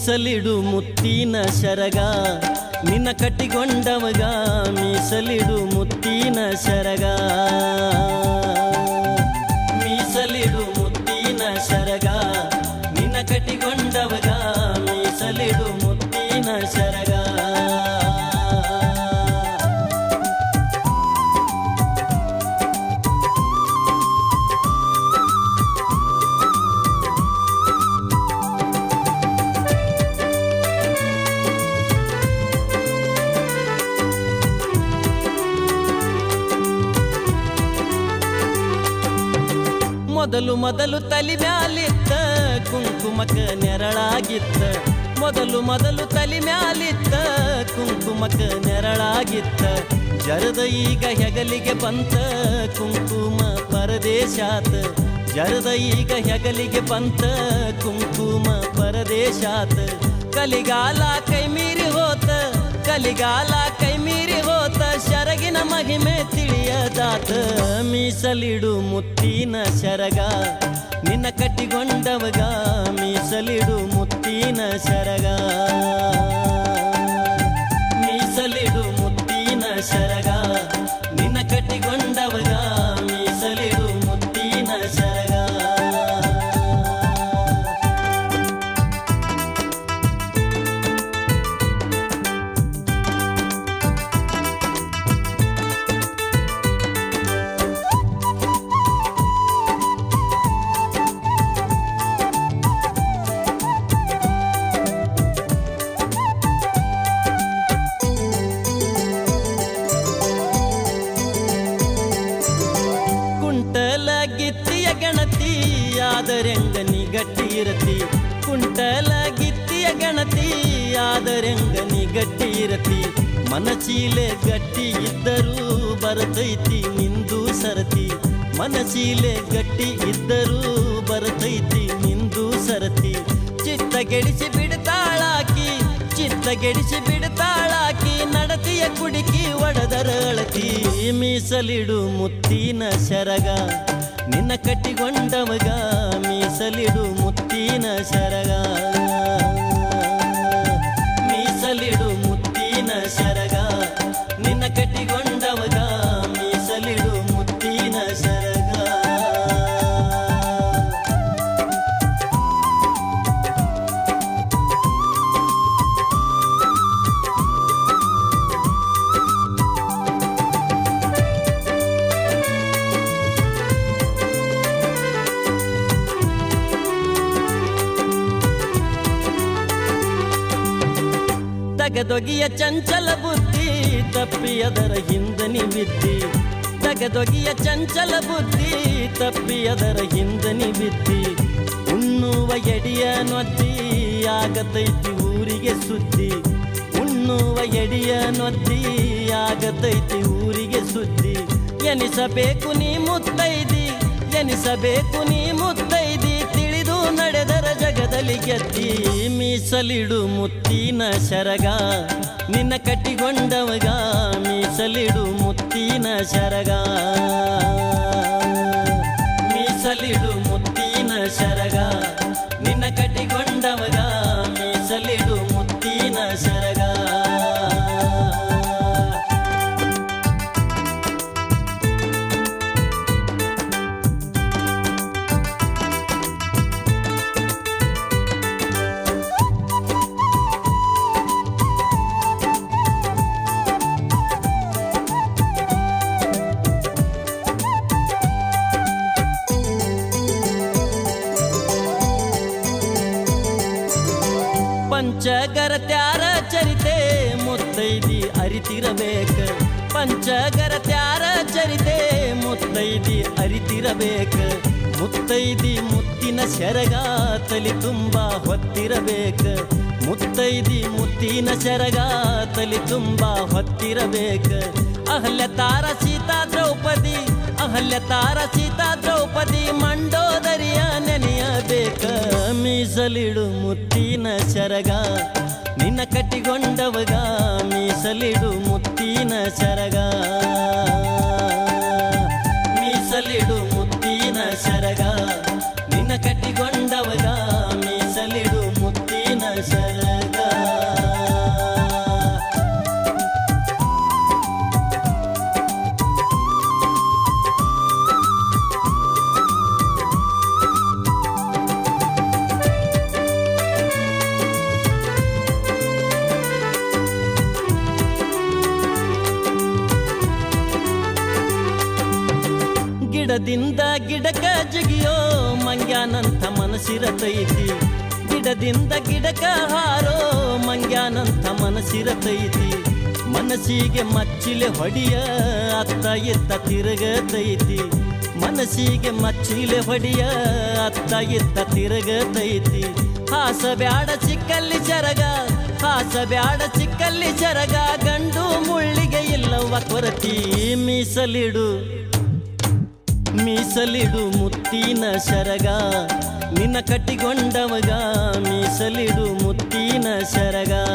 ಮೀಸಲಿಡು ಮುತ್ತಿನ ಶರಗ ನಿನ್ನ ಕಟ್ಟಿಗೊಂಡವಗ ಮೀಸಲಿಡು ಮುತ್ತಿನ ಶರಗ ಮೀಸಲಿಡು ಮುತ್ತಿನ ಶರಗ ನಿನ್ನ ಕಟ್ಟಿಗೊಂಡವಗ ಮೀಸಲಿಡು ಮುತ್ತಿನ ಶರಗ ಮೊದಲು ಮೊದಲು ತಲಿ ಮ್ಯಾಲಿತ್ತ ಕುಂಕುಮಕ ನೆರಳಾಗಿತ್ತ ಮೊದಲು ಮೊದಲು ತಲಿ ಮ್ಯಾಲಿತ್ತ ಕುಂಕುಮಕ ನೆರಳಾಗಿತ್ತ ಜರದ ಈಗ ಹೆಗಲಿಗೆ ಬಂತ ಕುಂಕುಮ ಪರದೇಶಾತ ಜರದ ಈಗ ಹೆಗಲಿಗೆ ಬಂತ ಕುಂಕುಮ ಪರದೇಶಾತ ಕಲಿಗಾಲ ಕೈ ಮೀರಿ ಹೋತ ಕಲಿಗಾಲ ಕೈ ಮೀರಿ ಹೋತ ಶರಗಿನ ಮಹಿಮೆ ತಿಳಿಯದಾತ ಮೀಸಲಿಡು ಮುತ್ತಿನ ಶರಗ ನಿನ್ನ ಕಟ್ಟಿಗೊಂಡವಗ ಮೀಸಲಿಡು ಮುತ್ತಿನ ಶರಗ ಮೀಸಲಿಡು ಮುತ್ತಿನ ಶರಗ ನಿನ್ನ ಕಟ್ಟಿಗೊಂಡವಗ ಮೀಸಲಿಡು ಮುತ್ತಿನ ಶರಗ ಕುಂಟಲ ಗಿತ್ತಿಯ ಗಣತಿ ಆದರೆಂಗ ನೀ ಗಟ್ಟಿ ಇರತಿ ಕುಂಟಲ ಗಿತ್ತಿಯ ಗಣತಿ ಆದರೆಂಗ ನೀ ಗಟ್ಟಿ ಇರತಿ ಮನಚೀಲೆ ಗಟ್ಟಿ ಇದ್ದರೂ ಬರತೈತಿ ನಿಂದು ಸರತಿ ಮನಚೀಲೆ ಗಟ್ಟಿ ಇದ್ದರೂ ಬರತೈತಿ ನಿಂದು ಸರತಿ ಚಿತ್ತ ಗೆಡಿಸಿ ಬಿಡ್ತಾಳಾಕಿ ಚಿತ್ತ ಗೆಡಿಸಿ ಬಿಡ್ತಾಳಾಕಿ ನಡತಿಯ ಕುಡಿಕಿ ಒಡದರ ಅಳತಿ ಮೀಸಲಿಡು ಮುತ್ತಿನ ಶರಗ ನಿನ್ನ ಕಟ್ಟಿಗೊಂಡವಗ ಮೀಸಲಿಡು ಮುತ್ತಿನ ಶರಗ ಮೀಸಲಿಡು ಮುತ್ತಿನ ಶರಗ ನಿನ್ನ ಕಟ್ಟಿಗೊಂಡವಗ ಮೀಸಲಿಡು ಮುತ್ತಿನ ಶರಗ ತಗದೊಗಿಯ ಚಂಚಲ ಬುದ್ಧಿ ತಪ್ಪಿ ಅದರ ಹಿಂದನಿ ಬಿದ್ದಿ ತಗದೊಗಿಯ ಚಂಚಲ ಬುದ್ಧಿ ತಪ್ಪಿ ಅದರ ಹಿಂದನಿ ಬಿದ್ದಿ ಉಣ್ಣುವ ಎಡಿಯ ನೊದ್ದಿ ಆಗತೈತಿ ಊರಿಗೆ ಸುದ್ದಿ ಉಣ್ಣುವ ಎಡಿಯ ನೊದ್ದಿ ಆಗತೈತಿ ಊರಿಗೆ ಸುದ್ದಿ ಎನಿಸಬೇಕು ನೀ ಮುತ್ತೈದಿ ಎನಿಸಬೇಕು ನೀ ಮುತ್ತೈದಿ ತಿಳಿದು ನಡೆದರ ಜಗದಲ್ಲಿ ಗೆದ್ದಿ ಮೀಸಲಿಡು ಮುತ್ತಿನ ಶರಗ ನಿನ್ನ ಕಟ್ಟಿಗೊಂಡವಗ ಮೀಸಲಿಡು ಮುತ್ತಿನ ಶರಗ ಮೀಸಲಿಡು ಮುತ್ತಿನ ಶರಗ ನಿನ್ನ ಕಟ್ಟಿಗೊಂಡವಗ ಮೀಸಲಿಡು ಮುತ್ತಿನ ಶರಗ ಪಂಚಗರ ತ್ಯಾರ ಚರಿತೆ ಮುತ್ತೈದಿ ಅರಿತಿರಬೇಕ ಪಂಚಗರ ತ್ಯಾರ ಚರಿತೆ ಮುತ್ತೈದಿ ಅರಿತಿರಬೇಕ ಮುತ್ತೈದಿ ಮುತ್ತಿನ ಸೆರಗ ತಲಿ ತುಂಬ ಹೊತ್ತಿರಬೇಕ ಮುತ್ತೈದಿ ಮುತ್ತಿನ ಸೆರಗ ತಲಿ ತುಂಬ ಹೊತ್ತಿರಬೇಕ ಅಹಲ್ಯ ತಾರ ಸೀತಾ ದ್ರೌಪದಿ ಅಹಲ್ಯ ತಾರ ಸೀತಾ ದ್ರೌಪದಿ ಮಂಡೋದರಿಯ ನೆನೆಯಬೇಕ ಮೀಸಲಿಡು ಮುತ್ತಿನ ಶರಗ ನಿನ್ನ ಕಟ್ಟಿಗೊಂಡವಗ ಮೀಸಲಿಡು ಮುತ್ತಿನ ಶರಗ ಮೀಸಲಿಡು ಮುತ್ತಿನ ಶರಗ ನಿನ್ನ ಕಟ್ಟಿಗೊಂಡವಗ ಮೀಸಲಿಡು ಮುತ್ತಿನ ಶರಗ ಗಿಡದಿಂದ ಗಿಡಕ ಜಿಗಿಯೋ ಮಂಗ್ಯಾನಂಥ ಮನಸ್ಸಿರತೈತಿ ಗಿಡದಿಂದ ಗಿಡಕ ಹಾರೋ ಮಂಗ್ಯಾನಂಥ ಮನಸ್ಸಿರತೈತಿ ಮನಸ್ಸಿಗೆ ಮಚ್ಚಿಲೆ ಹೊಡಿಯ ಅತ್ತ ಇತ್ತ ತಿರುಗತೈತಿ ಮನಸ್ಸಿಗೆ ಮಚ್ಚಿಲೆ ಹೊಡಿಯ ಅತ್ತ ಇತ್ತ ತಿರುಗತೈತಿ ಹಾಸ ಬ್ಯಾಡ ಚಿಕ್ಕಲ್ಲಿ ಚರಗ ಹಾಸ ಬ್ಯಾಡ ಚಿಕ್ಕಲ್ಲಿ ಚರಗ ಗಂಡು ಮುಳ್ಳಿಗೆ ಇಲ್ಲವ ಕೊರತಿ ಮೀಸಲಿಡು ಮೀಸಲಿಡು ಮುತ್ತಿನ ಶರಗ ನಿನ್ನ ಕಟ್ಟಿಗೊಂಡವಗ ಮೀಸಲಿಡು ಮುತ್ತಿನ ಶರಗ